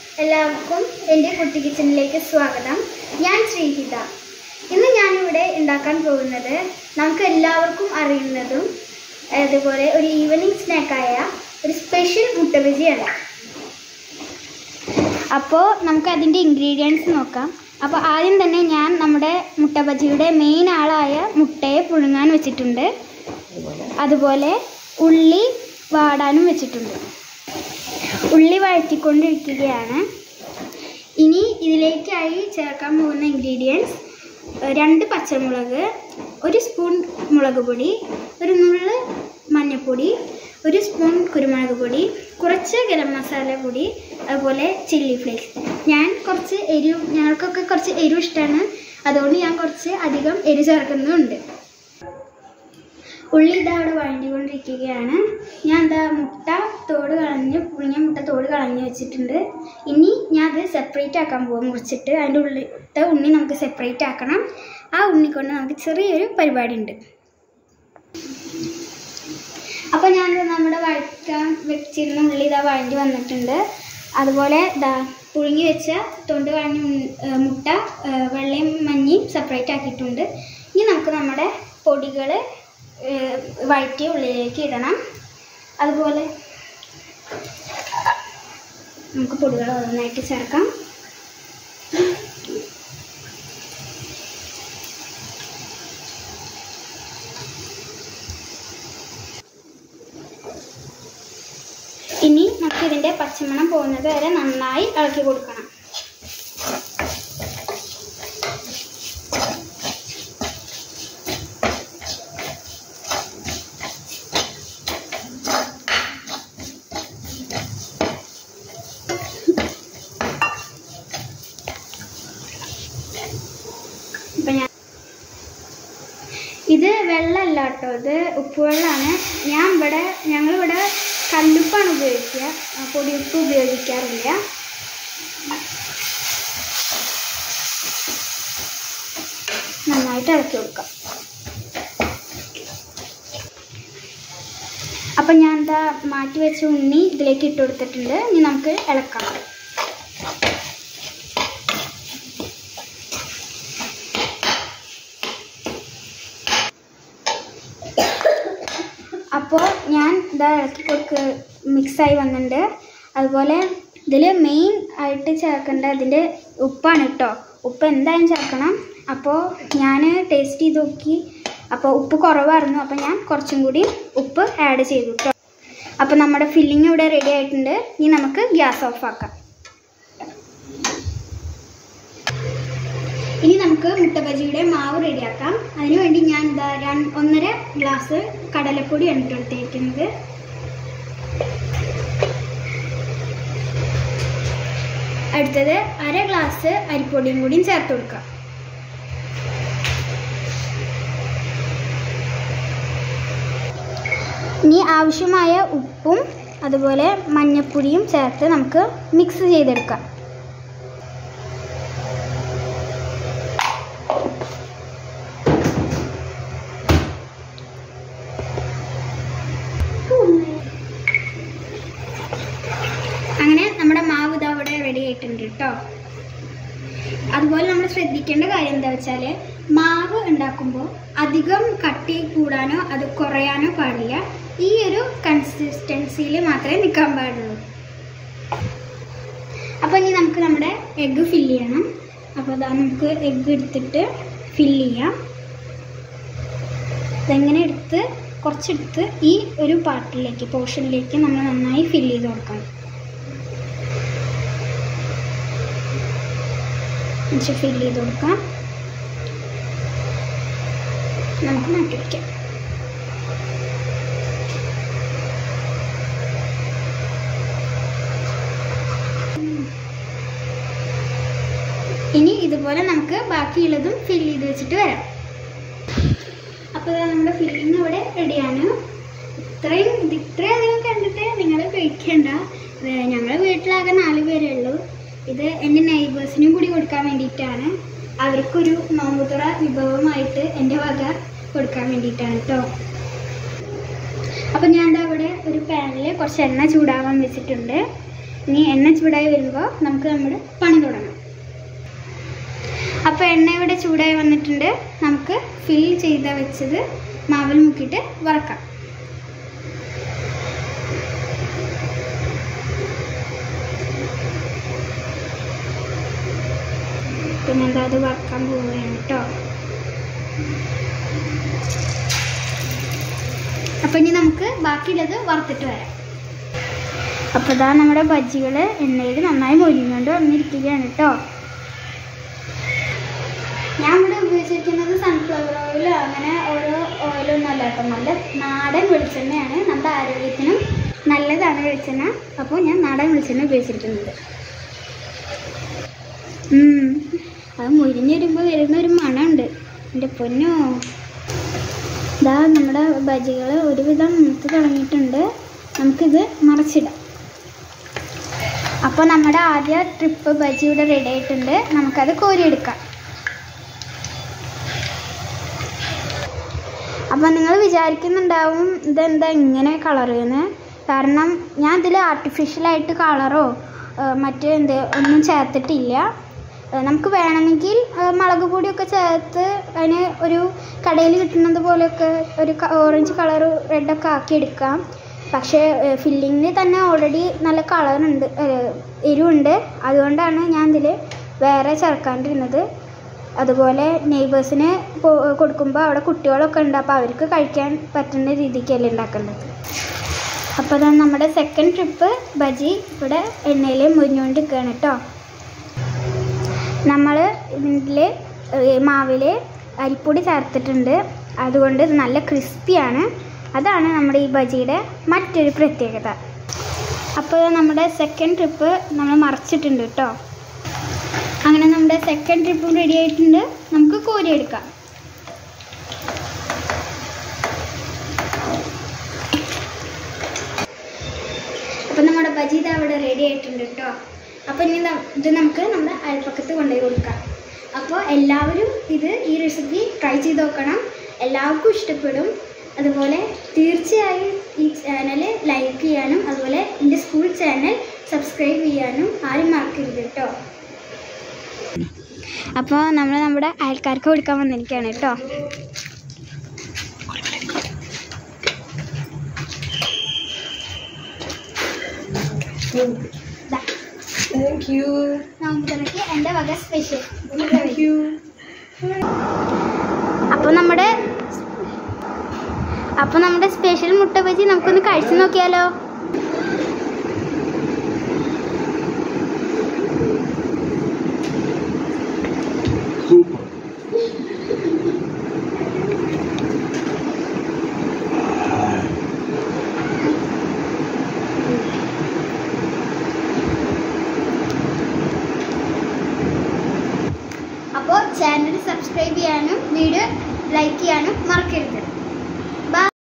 എല്ലാവർക്കും എൻ്റെ കുട്ടി കിച്ചണിലേക്ക് സ്വാഗതം ഞാൻ ശ്രീഹിത ഇന്ന് ഞാനിവിടെ ഉണ്ടാക്കാൻ പോകുന്നത് നമുക്ക് എല്ലാവർക്കും അറിയുന്നതും അതുപോലെ ഒരു ഈവനിങ് സ്നാക്കായ ഒരു സ്പെഷ്യൽ മുട്ട ബജിയാണ് അപ്പോൾ നമുക്ക് അതിൻ്റെ ഇൻഗ്രീഡിയൻസ് നോക്കാം അപ്പോൾ ആദ്യം തന്നെ ഞാൻ നമ്മുടെ മുട്ട ബജിയുടെ മെയിൻ ആളായ മുട്ടയെ പുഴുങ്ങാൻ വെച്ചിട്ടുണ്ട് അതുപോലെ ഉള്ളി വാടാനും വെച്ചിട്ടുണ്ട് ഉള്ളി വഴറ്റിക്കൊണ്ടിരിക്കുകയാണ് ഇനി ഇതിലേക്കായി ചേർക്കാൻ പോകുന്ന ഇൻഗ്രീഡിയൻസ് രണ്ട് പച്ചമുളക് ഒരു സ്പൂൺ മുളക് പൊടി ഒരു നുള്ള് മഞ്ഞൾപ്പൊടി ഒരു സ്പൂൺ കുരുമുളക് പൊടി കുറച്ച് ഗരം മസാല പൊടി അതുപോലെ ചില്ലി ഫ്ലേക്സ് ഞാൻ കുറച്ച് എരിവ് ഞങ്ങൾക്കൊക്കെ കുറച്ച് എരിവ് ഇഷ്ടമാണ് അതുകൊണ്ട് ഞാൻ കുറച്ച് അധികം എരിവ് ചേർക്കുന്നുണ്ട് ഉള്ളി ഇതാ അവിടെ വഴണ്ടിക്കൊണ്ടിരിക്കുകയാണ് ഞാൻ എന്താ മുട്ട തോട് കളഞ്ഞ് പുളിഞ്ഞ മുട്ട തോട് കളഞ്ഞ് വെച്ചിട്ടുണ്ട് ഇനി ഞാൻ അത് സെപ്പറേറ്റ് ആക്കാൻ പോകും മുറിച്ചിട്ട് അതിൻ്റെ ഉള്ളിലത്തെ ഉണ്ണി നമുക്ക് സെപ്പറേറ്റ് ആക്കണം ആ ഉണ്ണി കൊണ്ട് നമുക്ക് ചെറിയൊരു പരിപാടി ഉണ്ട് അപ്പോൾ ഞാൻ ദാ നമ്മുടെ വഴറ്റാൻ വെച്ചിരുന്ന ഉള്ളി ഇതാ വഴണ്ടി വന്നിട്ടുണ്ട് അതുപോലെ ദാ പുഴുങ്ങി വെച്ച തൊണ്ട് കളഞ്ഞ ഉൺ- ഏ, മുട്ട ഏ, വെള്ളയും മഞ്ഞയും സെപ്പറേറ്റ് ആക്കിയിട്ടുണ്ട് ഇനി നമുക്ക് നമ്മുടെ പൊടികൾ വഴറ്റിയ ഉള്ളിലേക്ക് ഇടണം അതുപോലെ നമുക്ക് പൊടികൾ ഓരോന്നായിട്ട് ചേർക്കാം ഇനി നമുക്ക് ഇതിൻ്റെ പച്ചമണം പോകുന്നത് വരെ നന്നായി ഇളക്കി കൊടുക്കണം ഇപ്പം ഞാൻ ഇത് വെള്ളമല്ല കേട്ടോ ഇത് ഉപ്പുവെള്ളമാണ് ഞാൻ ഇവിടെ ഞങ്ങളിവിടെ കല്ലുപ്പാണ് ഉപയോഗിക്കുക ആ, പൊടിയുപ്പ് ഉപയോഗിക്കാറില്ല നന്നായിട്ട് ഇളക്കി കൊടുക്കാം അപ്പം ഞാൻ എന്താ മാറ്റി വെച്ച ഉണ്ണി ഇതിലേക്ക് ഇട്ട് കൊടുത്തിട്ടുണ്ട് ഇനി നമുക്ക് ഇളക്കാം അപ്പോൾ ഞാൻ ഇതാ ഇളക്കി കൊടുക്ക മിക്സായി വന്നിട്ടുണ്ട് അതുപോലെ ഇതിൽ മെയിൻ ആയിട്ട് ചേർക്കേണ്ട ഇതിൻ്റെ ഉപ്പാണ് കേട്ടോ ഉപ്പ് എന്തായാലും ചേർക്കണം അപ്പോൾ ഞാൻ ടേസ്റ്റ് ചെയ്ത് നോക്കി അപ്പോൾ ഉപ്പ് കുറവായിരുന്നു അപ്പോൾ ഞാൻ കുറച്ചും കൂടി ഉപ്പ് ആഡ് ചെയ്തു കേട്ടോ അപ്പോൾ നമ്മുടെ ഫില്ലിംഗ് ഇവിടെ റെഡി ആയിട്ടുണ്ട് ഇനി നമുക്ക് ഗ്യാസ് ഓഫ് ആക്കാം ഇനി നമുക്ക് മുട്ട ബജിയുടെ മാവ് റെഡിയാക്കാം അതിനുവേണ്ടി ഞാൻ ഇതാ രണ്ട് ഒന്നര ഗ്ലാസ് കടലപ്പൊടിയാണ് ഇട്ട് എടുത്തിരിക്കുന്നത് അടുത്തത് അര ഗ്ലാസ് അരിപ്പൊടിയും കൂടിയും ചേർത്ത് കൊടുക്കാം ഇനി ആവശ്യമായ ഉപ്പും അതുപോലെ മഞ്ഞൾപ്പൊടിയും ചേർത്ത് നമുക്ക് മിക്സ് ചെയ്തെടുക്കാം അങ്ങനെ നമ്മുടെ മാവ് ഇതാ അവിടെ റെഡി ആയിട്ടുണ്ട് കേട്ടോ അതുപോലെ നമ്മൾ ശ്രദ്ധിക്കേണ്ട കാര്യം എന്താ വെച്ചാൽ മാവ് ഉണ്ടാക്കുമ്പോൾ അധികം കട്ടി കൂടാനോ അത് കുറയാനോ പാടില്ല ഈ ഒരു കൺസിസ്റ്റൻസിയിൽ മാത്രമേ നിൽക്കാൻ പാടുള്ളൂ അപ്പോൾ ഇനി നമുക്ക് നമ്മുടെ എഗ്ഗ് ഫില്ല് ചെയ്യണം അപ്പോൾ അതാ നമുക്ക് എഗ്ഗ് എടുത്തിട്ട് ഫില്ല് ചെയ്യാം ഇതെങ്ങനെ എടുത്ത് കുറച്ചെടുത്ത് ഈ ഒരു പാർട്ടിലേക്ക് പോർഷനിലേക്ക് നമ്മൾ നന്നായി ഫില്ല് ചെയ്ത് കൊടുക്കണം എന്നിട്ട് ഫില്ല് ചെയ്ത് കൊടുക്കാം നമുക്ക് മാറ്റി വയ്ക്കാം ഇനി ഇതുപോലെ നമുക്ക് ബാക്കിയുള്ളതും ഫില്ല് ചെയ്ത് വെച്ചിട്ട് വരാം അപ്പോൾ ദാ നമ്മുടെ ഫില്ലിങ് ഇവിടെ റെഡിയാണ് ഇത്രയും ഇത് ഇത്രയധികം കണ്ടിട്ട് നിങ്ങൾ കഴിക്കണ്ട ഞങ്ങളുടെ വീട്ടിലാകെ നാല് പേരേ ഉള്ളൂ ഇത് എൻ്റെ നെയ്ബേഴ്സിനും കൂടി കൊടുക്കാൻ വേണ്ടിയിട്ടാണ് അവർക്കൊരു നോമ്പുതുറ വിഭവമായിട്ട് എൻ്റെ വക കൊടുക്കാൻ വേണ്ടിയിട്ടാണ് കേട്ടോ അപ്പോൾ ഞാൻ ദാ ഇവിടെ ഒരു പാനിൽ കുറച്ച് എണ്ണ ചൂടാവാൻ വെച്ചിട്ടുണ്ട് ഇനി എണ്ണ ചൂടായി വരുമ്പോൾ നമുക്ക് നമ്മുടെ പണി തുടങ്ങാം അപ്പോൾ എണ്ണ ഇവിടെ ചൂടായി വന്നിട്ടുണ്ട് നമുക്ക് ഫിൽ ചെയ്ത വെച്ചത് മാവിൽ മുക്കിയിട്ട് വറക്കാം പിന്നെ എന്താ അത് വറക്കാൻ പോവുകയാണ് കേട്ടോ അപ്പം ഇനി നമുക്ക് ബാക്കിയുള്ളത് വറുത്തിട്ട് വരാം അപ്പോൾ ഇതാ നമ്മുടെ ബജ്ജികൾ എണ്ണയിൽ നന്നായി മൊരിഞ്ഞുകൊണ്ട് വന്നിരിക്കുകയാണ് കേട്ടോ ഞാൻ ഇവിടെ ഉപയോഗിച്ചിരിക്കുന്നത് സൺഫ്ലവർ ഓയിൽ അങ്ങനെ ഓരോ ഓയിലൊന്നും അല്ല കേട്ടോ നല്ല നാടൻ വെളിച്ചെണ്ണയാണ് നമ്മുടെ ആരോഗ്യത്തിനും നല്ലതാണ് വെളിച്ചെണ്ണ അപ്പോൾ ഞാൻ നാടൻ വെളിച്ചെണ്ണ ഉപയോഗിച്ചിരിക്കുന്നത് ഉം, അത് മുരിഞ്ഞ് വരുമ്പോൾ വരുന്ന ഒരു മണമുണ്ട് എൻ്റെ പൊന്നോ ഇതാ നമ്മുടെ ബജികൾ ഒരുവിധം മൂത്ത് തുടങ്ങിയിട്ടുണ്ട് നമുക്കിത് മറച്ചിടാം അപ്പോൾ നമ്മുടെ ആദ്യ ട്രിപ്പ് ബജി ഇവിടെ റെഡി ആയിട്ടുണ്ട് നമുക്കത് കോരിയെടുക്കാം അപ്പോൾ നിങ്ങൾ വിചാരിക്കുന്നുണ്ടാവും ഇതെന്താ ഇങ്ങനെ കളർ എന്ന് കാരണം ഞാൻ ഇതിൽ ആർട്ടിഫിഷ്യലായിട്ട് കളറോ മറ്റേ എന്ത് ഒന്നും ചേർത്തിട്ടില്ല ഏഹ് നമുക്ക് വേണമെങ്കിൽ ഏഹ് മുളക് പൊടിയൊക്കെ ചേർത്ത് അതിന് ഒരു കടയിൽ കിട്ടുന്നത് പോലെയൊക്കെ ഒരു ഓറഞ്ച് കളർ റെഡൊക്കെ ആക്കി എടുക്കാം പക്ഷേ ഫില്ലിങ്ങിന് തന്നെ ഓൾറെഡി നല്ല കളറുണ്ട് എരിവുണ്ട് അതുകൊണ്ടാണ് ഞാൻ ഇതിൽ വേറെ ചേർക്കാണ്ടിരുന്നത് അതുപോലെ നെയ്ബേഴ്സിന് കൊടുക്കുമ്പോൾ അവിടെ കുട്ടികളൊക്കെ ഉണ്ട് അപ്പോൾ അവർക്ക് കഴിക്കാൻ പറ്റുന്ന രീതിക്കല്ലേ ഉണ്ടാക്കേണ്ടത് അപ്പോൾ അതാണ് നമ്മുടെ സെക്കൻഡ് ട്രിപ്പ് ബജി ഇവിടെ എണ്ണയിൽ മുരിഞ്ഞുകൊണ്ട് നിൽക്കുകയാണ് കേട്ടോ നമ്മൾ ഇതിൽ മാവിൽ അരിപ്പൊടി ചേർത്തിട്ടുണ്ട് അതുകൊണ്ട് ഇത് നല്ല ക്രിസ്പിയാണ് അതാണ് നമ്മുടെ ഈ ബജിയുടെ മറ്റൊരു പ്രത്യേകത അപ്പോൾ നമ്മുടെ സെക്കൻഡ് ട്രിപ്പ് നമ്മൾ മറച്ചിട്ടുണ്ട് കേട്ടോ അങ്ങനെ നമ്മുടെ സെക്കൻഡ് ട്രിപ്പും റെഡി ആയിട്ടുണ്ട് നമുക്ക് കോരിയെടുക്കാം അപ്പം നമ്മുടെ ബജി ഇത് അവിടെ റെഡി ആയിട്ടുണ്ട് കേട്ടോ അപ്പോൾ ഇനി ന- ഇത് നമുക്ക് നമ്മുടെ അയൽപ്പക്കത്ത് കൊണ്ടുപോയി കൊടുക്കാം അപ്പോൾ എല്ലാവരും ഇത് ഈ റെസിപ്പി ട്രൈ ചെയ്ത് നോക്കണം എല്ലാവർക്കും ഇഷ്ടപ്പെടും അതുപോലെ തീർച്ചയായും ഈ ചാനൽ ലൈക്ക് ചെയ്യാനും അതുപോലെ എൻ്റെ സ്കൂൾ ചാനൽ സബ്സ്ക്രൈബ് ചെയ്യാനും ആരും മറക്കരുത് കേട്ടോ അപ്പോൾ നമ്മൾ നമ്മുടെ അയൽക്കാർക്ക് കൊടുക്കാൻ വന്നിരിക്കുകയാണ് കേട്ടോ ദാ, Thank you. നമുക്ക് എൻ്റെ വക സ്പെഷ്യൽ Thank you. അപ്പോൾ നമ്മുടെ അപ്പോൾ നമ്മുടെ സ്പെഷ്യൽ മുട്ട ബജി നമുക്കൊന്ന് കഴിച്ചു നോക്കിയാലോ Super. അപ്പോൾ ചാനൽ സബ്സ്ക്രൈബ് ചെയ്യാനും വീഡിയോ ലൈക്ക് ചെയ്യാനും മറക്കരുത്